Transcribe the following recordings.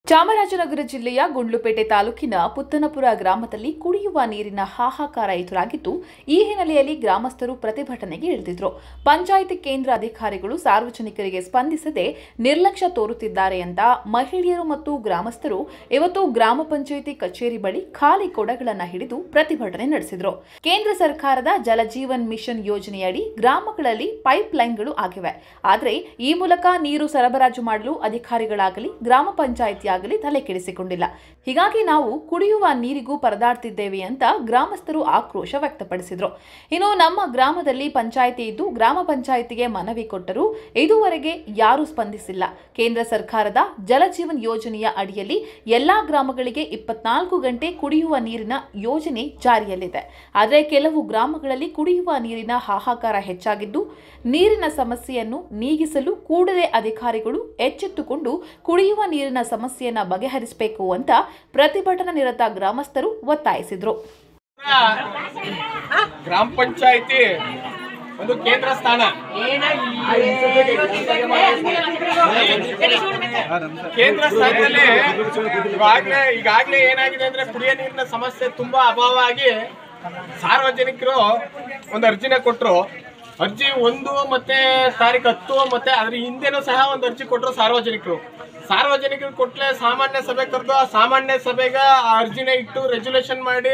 ಚಾಮರಾಜನಗರ ಜಿಲ್ಲೆಯ ಗುಂಡ್ಲುಪೇಟೆ ತಾಲೂಕಿನ ಪುತ್ತನಪುರ ಗ್ರಾಮದಲ್ಲಿ ಕುಡಿಯುವ ನೀರಿನ ಹಾಹಾಕಾರ ಎದುರಾಗಿದ್ದು ಈ ಹಿನ್ನೆಲೆಯಲ್ಲಿ ಗ್ರಾಮಸ್ಥರು ಪ್ರತಿಭಟನೆಗೆ ಇಳಿದಿದ್ರು ಪಂಚಾಯಿತಿ ಕೇಂದ್ರ ಅಧಿಕಾರಿಗಳು ಸಾರ್ವಜನಿಕರಿಗೆ ಸ್ಪಂದಿಸದೆ ನಿರ್ಲಕ್ಷ್ಯ ತೋರುತ್ತಿದ್ದಾರೆ ಅಂತ ಮಹಿಳೆಯರು ಮತ್ತು ಗ್ರಾಮಸ್ಥರು ಇವತ್ತು ಗ್ರಾಮ ಪಂಚಾಯಿತಿ ಕಚೇರಿ ಬಳಿ ಖಾಲಿ ಕೊಡಗಳನ್ನು ಹಿಡಿದು ಪ್ರತಿಭಟನೆ ನಡೆಸಿದ್ರು ಕೇಂದ್ರ ಸರ್ಕಾರದ ಜಲಜೀವನ್ ಮಿಷನ್ ಯೋಜನೆಯಡಿ ಗ್ರಾಮಗಳಲ್ಲಿ ಪೈಪ್ ಲೈನ್ಗಳು ಆಗಿವೆ ಆದರೆ ಈ ಮೂಲಕ ನೀರು ಸರಬರಾಜು ಮಾಡಲು ಅಧಿಕಾರಿಗಳಾಗಲಿ ಗ್ರಾಮ ಪಂಚಾಯಿತಿ ಆಗಲಿ ತಲೆ ಕೆಡಿಸಿಕೊಂಡಿಲ್ಲ ಹೀಗಾಗಿ ನಾವು ಕುಡಿಯುವ ನೀರಿಗೂ ಪರದಾಡ್ತಿದ್ದೇವೆ ಅಂತ ಗ್ರಾಮಸ್ಥರು ಆಕ್ರೋಶ ವ್ಯಕ್ತಪಡಿಸಿದ್ರು ಇನ್ನು ನಮ್ಮ ಗ್ರಾಮದಲ್ಲಿ ಪಂಚಾಯಿತಿ ಇದ್ದು ಗ್ರಾಮ ಪಂಚಾಯಿತಿಗೆ ಮನವಿ ಕೊಟ್ಟರೂ ಇದುವರೆಗೆ ಯಾರೂ ಸ್ಪಂದಿಸಿಲ್ಲ ಕೇಂದ್ರ ಸರ್ಕಾರದ ಜಲಜೀವನ್ ಯೋಜನೆಯ ಅಡಿಯಲ್ಲಿ ಎಲ್ಲಾ ಗ್ರಾಮಗಳಿಗೆ ಇಪ್ಪತ್ನಾಲ್ಕು ಗಂಟೆ ಕುಡಿಯುವ ನೀರಿನ ಯೋಜನೆ ಜಾರಿಯಲ್ಲಿದೆ ಆದರೆ ಕೆಲವು ಗ್ರಾಮಗಳಲ್ಲಿ ಕುಡಿಯುವ ನೀರಿನ ಹಾಹಾಕಾರ ಹೆಚ್ಚಾಗಿದ್ದು ನೀರಿನ ಸಮಸ್ಯೆಯನ್ನು ನೀಗಿಸಲು ಕೂಡಲೇ ಅಧಿಕಾರಿಗಳು ಎಚ್ಚೆತ್ತುಕೊಂಡು ಕುಡಿಯುವ ನೀರಿನ ಸಮಸ್ಯೆಯನ್ನ ಬಗೆಹರಿಸಬೇಕು ಅಂತ ಪ್ರತಿಭಟನಾ ನಿರತ ಗ್ರಾಮಸ್ಥರು ಒತ್ತಾಯಿಸಿದ್ರು ಗ್ರಾಮ ಪಂಚಾಯತಿ ಒಂದು ಕೇಂದ್ರ ಸ್ಥಾನ ಕೇಂದ್ರ ಸ್ಥಾನದಲ್ಲಿ ಇವಾಗ್ಲೇ ಈಗಾಗ್ಲೇ ಏನಾಗಿದೆ ಅಂದ್ರೆ ಕುಡಿಯೋ ನೀರಿನ ಸಮಸ್ಯೆ ತುಂಬಾ ಅಭಾವ ಆಗಿ ಸಾರ್ವಜನಿಕರು ಒಂದು ಅರ್ಜಿನ ಕೊಟ್ರು ಅರ್ಜಿ ಒಂದು ಮತ್ತೆ ತಾರೀಕು ಹತ್ತು ಮತ್ತೆ ಅದ್ರ ಹಿಂದೆನೂ ಸಹ ಒಂದು ಅರ್ಜಿ ಕೊಟ್ರು ಸಾರ್ವಜನಿಕರು ಸಾರ್ವಜನಿಕರು ಕೊಟ್ಲೆ ಸಾಮಾನ್ಯ ಸಭೆ ಕರೆದು ಆ ಸಾಮಾನ್ಯ ಸಭೆಗೆ ಆ ಅರ್ಜಿನ ಇಟ್ಟು ರೆಜುಲೇಷನ್ ಮಾಡಿ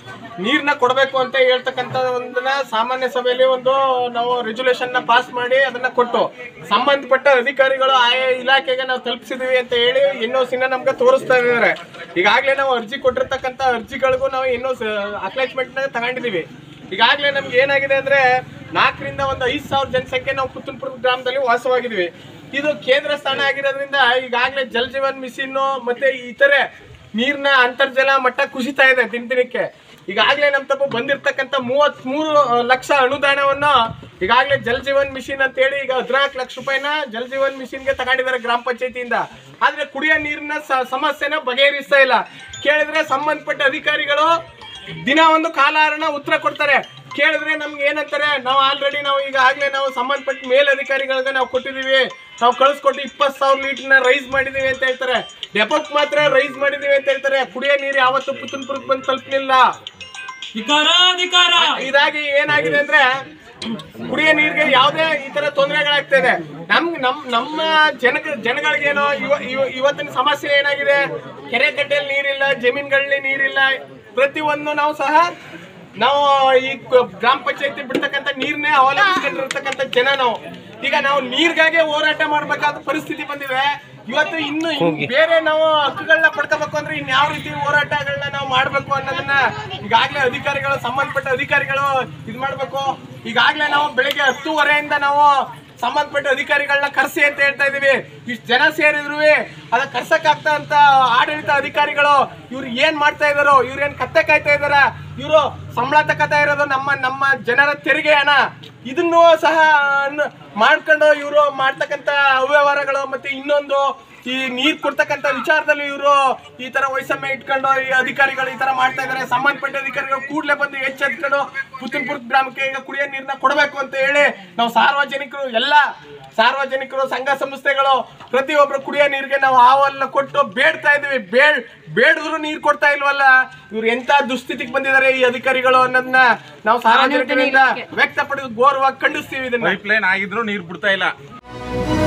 ನೀರ್ನ ಕೊಡಬೇಕು ಅಂತ ಹೇಳ್ತಕ್ಕಂಥ ಒಂದನ್ನ ಸಾಮಾನ್ಯ ಸಭೆಯಲ್ಲಿ ಒಂದು ನಾವು ರೆಜುಲೇಷನ್ ನ ಪಾಸ್ ಮಾಡಿ ಅದನ್ನ ಕೊಟ್ಟು ಸಂಬಂಧಪಟ್ಟ ಅಧಿಕಾರಿಗಳು ಆಯಾ ಇಲಾಖೆಗೆ ನಾವು ತಲುಪಿಸಿದೀವಿ ಅಂತ ಹೇಳಿ ಎನ್ ಸಿನ ನಮ್ಗೆ ತೋರಿಸ್ತಾ ಇದ್ದಾರೆ ಈಗಾಗಲೇ ನಾವು ಅರ್ಜಿ ಕೊಟ್ಟಿರ್ತಕ್ಕಂಥ ಅರ್ಜಿಗಳಿಗೂ ನಾವು ಎನ್ ಅಕ್ಲಾಚ್ಮೆಂಟ್ ನ ತಗೊಂಡಿದೀವಿ ಈಗಾಗಲೇ ನಮ್ಗೆ ಏನಾಗಿದೆ ಅಂದ್ರೆ ನಾಲ್ಕರಿಂದ ಒಂದು ಐದು ಸಾವಿರ ಜನಸಂಖ್ಯೆ ನಾವು ಪುತ್ತನ್ಪುರ ಗ್ರಾಮದಲ್ಲಿ ವಾಸವಾಗಿದ್ವಿ ಇದು ಕೇಂದ್ರ ಸ್ಥಾನ ಆಗಿರೋದ್ರಿಂದ ಈಗಾಗಲೇ ಜಲ್ ಜೀವನ್ ಮಿಷನ್ ಮತ್ತೆ ಇತರೆ ನೀರಿನ ಅಂತರ್ಜಲ ಮಟ್ಟ ಕುಸಿತಾ ಇದೆ ದಿನ ದಿನಕ್ಕೆ ಈಗಾಗಲೇ ನಮ್ಮ ತಪ್ಪು ಬಂದಿರತಕ್ಕಂಥ ಮೂವತ್ತ್ ಮೂರು ಲಕ್ಷ ಅನುದಾನವನ್ನು ಈಗಾಗಲೇ ಜಲ್ ಜೀವನ್ ಮಿಷನ್ ಅಂತ ಹೇಳಿ ಈಗ ಹದಿನಾಲ್ಕು ಲಕ್ಷ ರೂಪಾಯಿನ ಜಲ್ ಜೀವನ್ ಮಿಷನ್ಗೆ ತಗೊಂಡಿದ್ದಾರೆ ಗ್ರಾಮ ಪಂಚಾಯತಿಯಿಂದ ಆದ್ರೆ ಕುಡಿಯೋ ನೀರಿನ ಸ- ಸಮಸ್ಯೆನ ಬಗೆಹರಿಸ್ತಾ ಇಲ್ಲ ಕೇಳಿದ್ರೆ ಸಂಬಂಧಪಟ್ಟ ಅಧಿಕಾರಿಗಳು ದಿನ ಒಂದು ಕಾಲಹರಣ ಉತ್ತರ ಕೊಡ್ತಾರೆ ಕೇಳಿದ್ರೆ ನಮ್ಗೆ ಏನಂತಾರೆ ನಾವು ಆಲ್ರೆಡಿ ನಾವು ಈಗ ಆಗ್ಲೇ ನಾವು ಸಂಬಂಧಪಟ್ಟ ಮೇಲಧಿಕಾರಿಗಳಿಗೆ ನಾವು ಕೊಟ್ಟಿದೀವಿ ನಾವು ಕಳಿಸ್ಕೊಟ್ಟು ಇಪ್ಪತ್ತು ಸಾವಿರ ಲೀಟರ್ನ ರೈಸ್ ಮಾಡಿದೀವಿ ಅಂತ ಹೇಳ್ತಾರೆ ಡೆಪೋಕ್ ಮಾತ್ರ ರೈಸ್ ಮಾಡಿದೀವಿ ಅಂತ ಹೇಳ್ತಾರೆ ಕುಡಿಯೋ ನೀರು ಯಾವತ್ತೂ ಪುತ್ತನ್ಪುರಕ್ಕೆ ಬಂದು ತಲುಪಲಿಲ್ಲ ಧಿಕಾರ ಧಿಕಾರ ಇದಾಗಿ ಏನಾಗಿದೆ ಅಂದ್ರೆ ಕುಡಿಯೋ ನೀರಿಗೆ ಯಾವುದೇ ಈ ತರ ತೊಂದರೆಗಳಾಗ್ತಾ ಇದೆ ನಮ್ ನಮ್ ನಮ್ಮ ಜನ ಜನಗಳಿಗೇನೋ ಇವ ಇವ- ಇವತ್ತಿನ ಸಮಸ್ಯೆ ಏನಾಗಿದೆ ಕೆರೆ ಕಟ್ಟೆಯಲ್ಲಿ ನೀರಿಲ್ಲ ಜಮೀನುಗಳಲ್ಲಿ ನೀರಿಲ್ಲ ಪ್ರತಿಯೊಂದು ನಾವು ಸಹ ನಾವು ಈ ಕ- ಗ್ರಾಮ ಪಂಚಾಯತಿ ಬಿಡ್ತಕ್ಕಂಥ ನೀರ್ನೇ ಅವಲಂಬಿಸ್ಕೊಂಡಿರ್ತಕ್ಕಂಥ ಜನ ನಾವು ಈಗ ನಾವು ನೀರ್ಗಾಗೆ ಹೋರಾಟ ಮಾಡ್ಬೇಕಾದ ಪರಿಸ್ಥಿತಿ ಬಂದಿದೆ ಇವತ್ತು ಇನ್ನು ಇನ್ ಬೇರೆ ನಾವು ಹಕ್ಕುಗಳನ್ನ ಪಡ್ಕೋಬೇಕು ಅಂದ್ರೆ ಇನ್ ಯಾವ ರೀತಿ ಹೋರಾಟಗಳನ್ನ ನಾವು ಮಾಡ್ಬೇಕು ಅನ್ನೋದನ್ನ ಈಗಾಗಲೇ ಅಧಿಕಾರಿಗಳು ಸಂಬಂಧಪಟ್ಟ ಅಧಿಕಾರಿಗಳು ಇದ್ ಮಾಡ್ಬೇಕು ಈಗಾಗಲೇ ನಾವು ಬೆಳಿಗ್ಗೆ ಹತ್ತುವರೆಯಿಂದ ನಾವು ಸಂಬಂಧಪಟ್ಟ ಅಧಿಕಾರಿಗಳನ್ನ ಕರ್ಸಿ ಅಂತ ಹೇಳ್ತಾ ಇದೀವಿ ಇಷ್ಟು ಜನ ಸೇರಿದ್ರು ಅದ ಕರ್ಸಕ್ಕಾಗ್ತಾ ಅಂತ ಆಡಳಿತ ಅಧಿಕಾರಿಗಳು ಇವ್ರು ಏನ್ ಮಾಡ್ತಾ ಇದಾರೋ ಇವ್ರು ಏನ್ ಕತ್ತೆ ಕಾಯ್ತಾ ಇದಾರ ಇವರು ಸಂಬಳ ತಕತಾ ಇರೋದು ನಮ್ಮ ನಮ್ಮ ಜನರ ತೆರಿಗೆ ಹಣ ಇದನ್ನು ಸಹ ಅನ್- ಮಾಡ್ಕೊಂಡು ಇವರು ಮಾಡ್ತಕ್ಕಂತ ಅವ್ಯವಹಾರಗಳು ಮತ್ತೆ ಇನ್ನೊಂದು ಈ ನೀರ್ ಕೊಡ್ತಕ್ಕಂತ ವಿಚಾರದಲ್ಲಿ ಇವರು ಈ ತರ ವೈಷಮ್ಯ ಇಟ್ಕೊಂಡು ಈ ಅಧಿಕಾರಿಗಳು ಈ ತರ ಮಾಡ್ತಾ ಇದಾರೆ ಸಂಬಂಧಪಟ್ಟ ಅಧಿಕಾರಿಗಳು ಕೂಡಲೇ ಬಂದು ಎಚ್ಚೆತ್ಕೊಂಡು ಪುತ್ತನ್ಪುರ ಗ್ರಾಮಕ್ಕೆ ಈಗ ಕುಡಿಯೋ ನೀರನ್ನ ಕೊಡಬೇಕು ಅಂತ ಹೇಳಿ ನಾವು ಸಾರ್ವಜನಿಕರು ಎಲ್ಲ ಸಾರ್ವಜನಿಕರು ಸಂಘ ಸಂಸ್ಥೆಗಳು ಪ್ರತಿಯೊಬ್ಬರು ಕುಡಿಯೋ ನೀರಿಗೆ ನಾವು ಹಾವನ್ನ ಕೊಟ್ಟು ಬೇಡ್ತಾ ಇದೀವಿ ಬೇಡ್ ಬೇಡಿದ್ರು ನೀರು ಕೊಡ್ತಾ ಇಲ್ವಲ್ಲ ಇವ್ರು ಎಂತ ದುಸ್ಥಿತಿಗೆ ಬಂದಿದ್ದಾರೆ ಈ ಅಧಿಕಾರಿಗಳು ಅನ್ನೋದನ್ನ ನಾವು ಸಾರ್ವಜನಿಕರಿಂದ ವ್ಯಕ್ತಪಡಿಸಿ ಘೋರವಾಗಿ ಖಂಡಿಸ್ತೀವಿ ಇದನ್ನ ಪೈಪ್ ಲೈನ್ ಆಗಿದ್ರು ನೀರ್ ಬಿಡ್ತಾ ಇಲ್ಲ